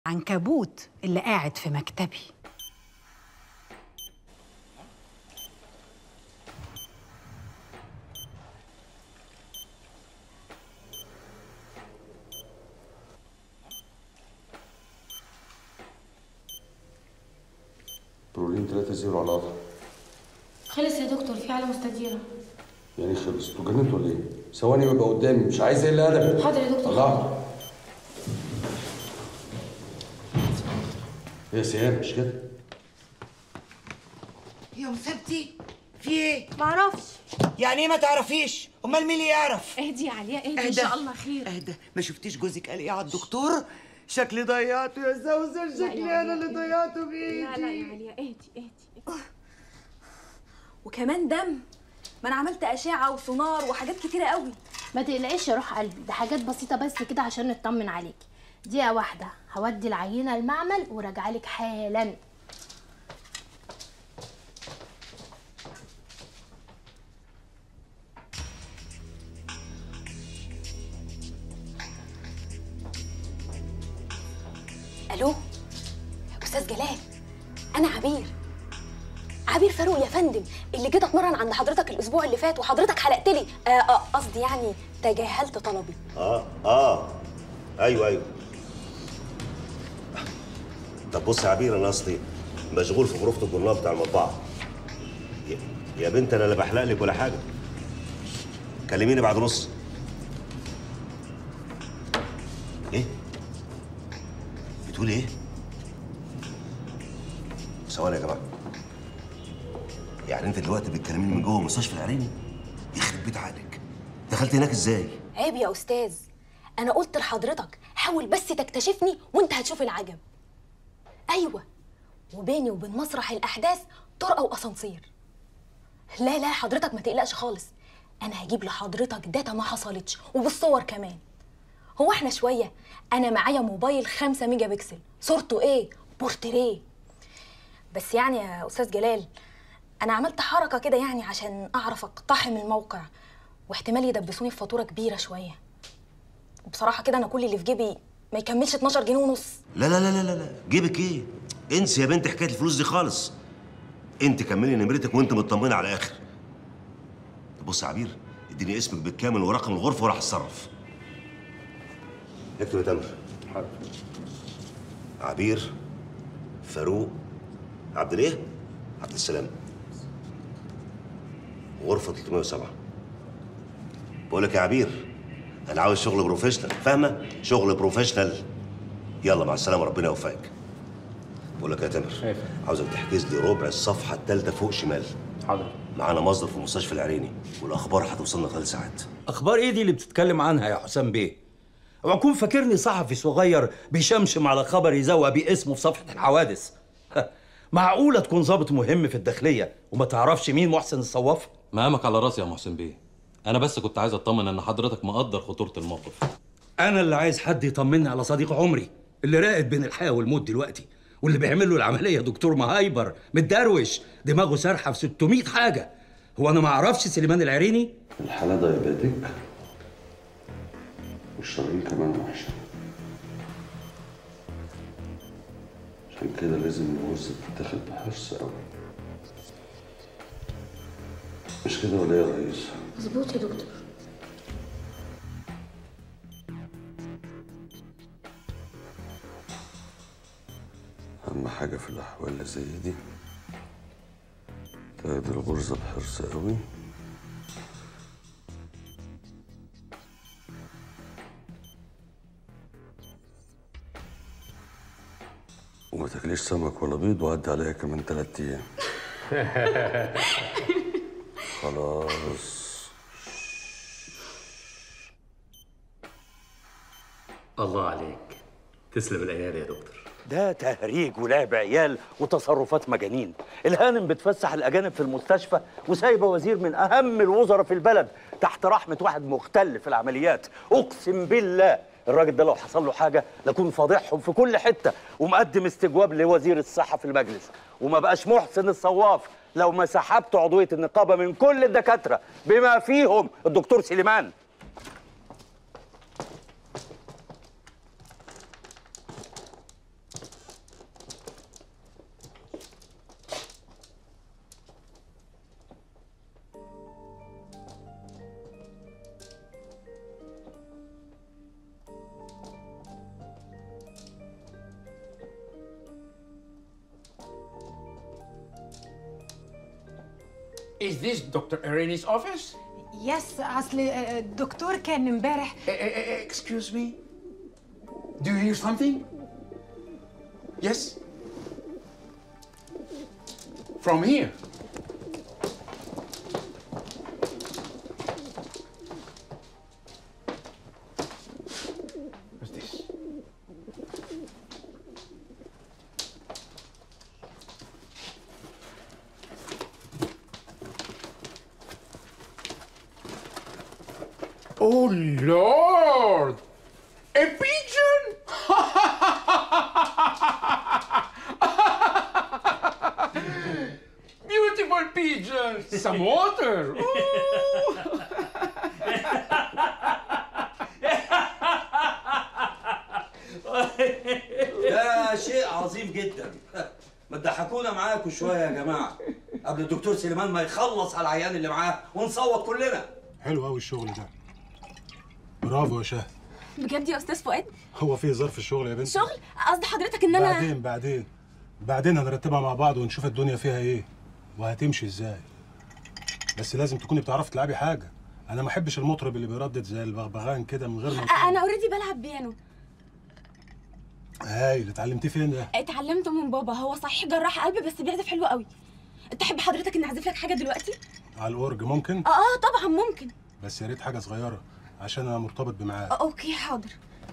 عنكبوت اللي قاعد في مكتبي برولين 3 0 على القطر خلص يا دكتور في على مستديرة يعني خلص انتوا جننتوا ولا ايه؟ ثواني ويبقى قدامي مش عايز الا ادب حاضر يا دكتور الله يا سيام مش كده يا مسابتي في ايه؟ معرفش يعني ايه ما تعرفيش؟ امال مين اللي يعرف؟ اهدي يا عليا اهدي ان شاء الله خير اهدى ما شفتيش جوزك قال ايه على الدكتور؟ شكلي ضيعته يا زوزر لا شكلي يا انا اللي عليا. ضيعته لا لا بايدي يا عليا اهدي اهدي وكمان دم ما انا عملت اشعه وسونار وحاجات كتيره قوي ما تقلقيش يا روح قلبي ده حاجات بسيطة بس كده عشان نطمن عليكي دقيقة واحدة هودي العينة المعمل وراجعلك حالا الو استاذ جلال انا عبير عبير فاروق يا فندم اللي جيت اتمرن عند حضرتك الاسبوع اللي فات وحضرتك حلقت لي آه، آه، قصدي يعني تجاهلت طلبي اه اه ايوه ايوه طب بص يا عبير انا قصدي مشغول في غرفه الجرنال بتاع المطبعه يا- يا بنت انا لا بحلق لك ولا حاجه كلميني بعد نص ايه بتقول ايه ثواني يا جماعه يعني انت دلوقتي بتكلميني من جوه مستشفى العريني يخرب بيت عقلك دخلت هناك ازاي عيب يا استاذ انا قلت لحضرتك حاول بس تكتشفني وانت هتشوف العجب ايوه وبيني وبين مسرح الاحداث طرقه واسانسير لا لا حضرتك ما تقلقش خالص انا هجيب لحضرتك داتا ما حصلتش وبالصور كمان هو احنا شويه انا معايا موبايل 5 ميجا بكسل صورته ايه بورتريه بس يعني يا استاذ جلال انا عملت حركه كده يعني عشان اعرف اقتحم الموقع واحتمال يدبسوني في فاتوره كبيره شويه وبصراحه كده انا كل اللي في جيبي ما يكملش 12 جنيه ونص لا لا لا لا لا لا جيبك ايه؟ انسي يا بنت حكايه الفلوس دي خالص. انت كملي نمرتك وانت مطمنه على الاخر. طب بص يا عبير اديني اسمك بالكامل ورقم الغرفه وراح اتصرف. اكتب يا تامر. عبير فاروق عبد الايه؟ عبد السلام. غرفه 307 بقول لك يا عبير انا عاوز شغل بروفيشنال فاهمه؟ شغل بروفيشنال يلا مع السلامه ربنا يوفقك بقول لك يا تامر عاوزك تحجز لي ربع الصفحه الثالثه فوق شمال حاضر معانا مصدر في مستشفى العريني والاخبار هتوصلنا خلال ساعات اخبار ايه دي اللي بتتكلم عنها يا حسام بيه اوعى تكون فاكرني صحفي صغير بيشمشم على خبر يزوق بيه اسمه في صفحه الحوادث معقوله تكون ضابط مهم في الداخليه وما تعرفش مين محسن الصواف مقامك على راسي يا محسن بيه انا بس كنت عايز اطمن ان حضرتك مقدر خطوره الموقف انا اللي عايز حد يطمني على صديق عمري اللي راقد بين الحياه والموت دلوقتي واللي بيعمل له العمليه دكتور مهايبر متدروش دماغه سارحه في 600 حاجه هو انا ما اعرفش سليمان العريني الحالة دايباتيك والشرايين كمان وحشة عشان كده لازم الغرزة تتاخد بحرص قوي مش كده ولا ايه يا ريس؟ مظبوط يا دكتور أهم حاجة في الأحوال اللي زي دي تاخد الغرزة بحرص قوي وما تاكليش سمك ولا بيض وعدي عليها كمان تلات أيام خلاص الله عليك تسلم الايادي يا دكتور ده تهريج ولعب عيال وتصرفات مجانين الهانم بتفسح الاجانب في المستشفى وسايبه وزير من اهم الوزراء في البلد تحت رحمه واحد مختل في العمليات اقسم بالله الراجل ده لو حصل له حاجه لكون فاضحهم في كل حته ومقدم استجواب لوزير الصحه في المجلس وما بقاش محسن الصواف لو ما سحبت عضويه النقابه من كل الدكاتره بما فيهم الدكتور سليمان Is this Dr. Ireni's office? يس اصل آه، الدكتور كان امبارح Eh, eh, eh, excuse me? Do you hear something? Yes? From here. What's this? Oh Lord! A pigeon! Beautiful pigeon! Some water! Ooh. ده شيء عظيم جدا ما تضحكونا معاكم شويه يا جماعه قبل الدكتور سليمان ما يخلص على العيان اللي معاه ونصوت كلنا حلو قوي الشغل ده برافو يا شهد بجد يا استاذ فؤاد هو في ظرف الشغل يا بنتي شغل قصد حضرتك ان انا بعدين بعدين بعدين هنرتبها مع بعض ونشوف الدنيا فيها ايه وهتمشي ازاي بس لازم تكوني بتعرفي تلعبي حاجه انا ما احبش المطرب اللي بيردد زي البغبغان كده من غير ما انا اوريدي بلعب بيانو هايل اتعلمتيه فين ده اتعلمته من بابا هو صحيح جراح قلب بس بيعزف حلو قوي تحب حضرتك ان اعزف لك حاجه دلوقتي على الاورج ممكن اه اه طبعا ممكن بس يا ريت حاجه صغيره عشان انا مرتبط بميعاد آه، اوكي حاضر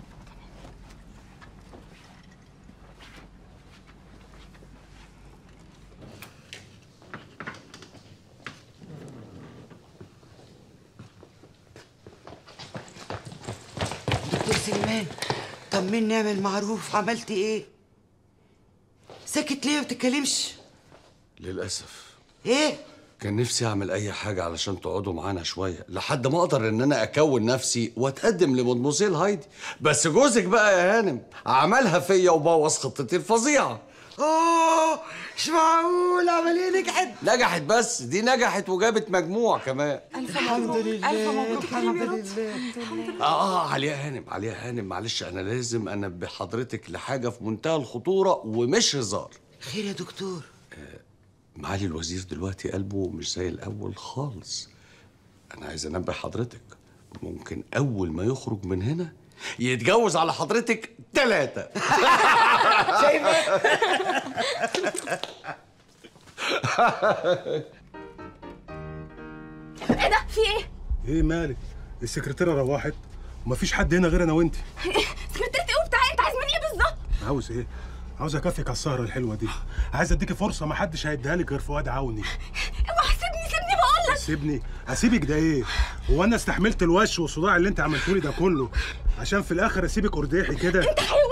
دكتور سليمان طمني اعمل معروف عملتي ايه ساكت ليه ما بتتكلمش للاسف ايه كان نفسي اعمل اي حاجه علشان تقعدوا معانا شويه لحد ما اقدر ان انا اكون نفسي واتقدم لمدموزيل هايدي بس جوزك بقى يا هانم عملها فيا وبوظ خطتي الفظيعه اوه مش معقول عمليه نجحت نجحت بس دي نجحت وجابت مجموع كمان الف الحمد مبروك لله الف مبروك الحمد يا حبيبي لله اه اه عليا هانم عليا هانم معلش انا لازم انبه حضرتك لحاجه في منتهى الخطوره ومش هزار خير يا دكتور معالي الوزير دلوقتي قلبه مش زي الاول خالص انا عايز انبه حضرتك ممكن اول ما يخرج من هنا يتجوز على حضرتك ثلاثة شايفه ايه ده في ايه ايه مالك السكرتيره روحت ومفيش حد هنا غير انا وانت سكرتيرة ايه وبتاع إيه؟ انت عايز مني ايه بالظبط عاوز ايه عاوز اكافئك على السهره الحلوه دي عايز اديكي فرصه ما حدش هيديها لك غير فؤاد عوني اوعى سيبني سيبني بقول لك سيبني اسيبك ده ايه هو انا استحملت الوش والصداع اللي انت عملته لي ده كله عشان في الاخر اسيبك ارداحي كده انت حيوان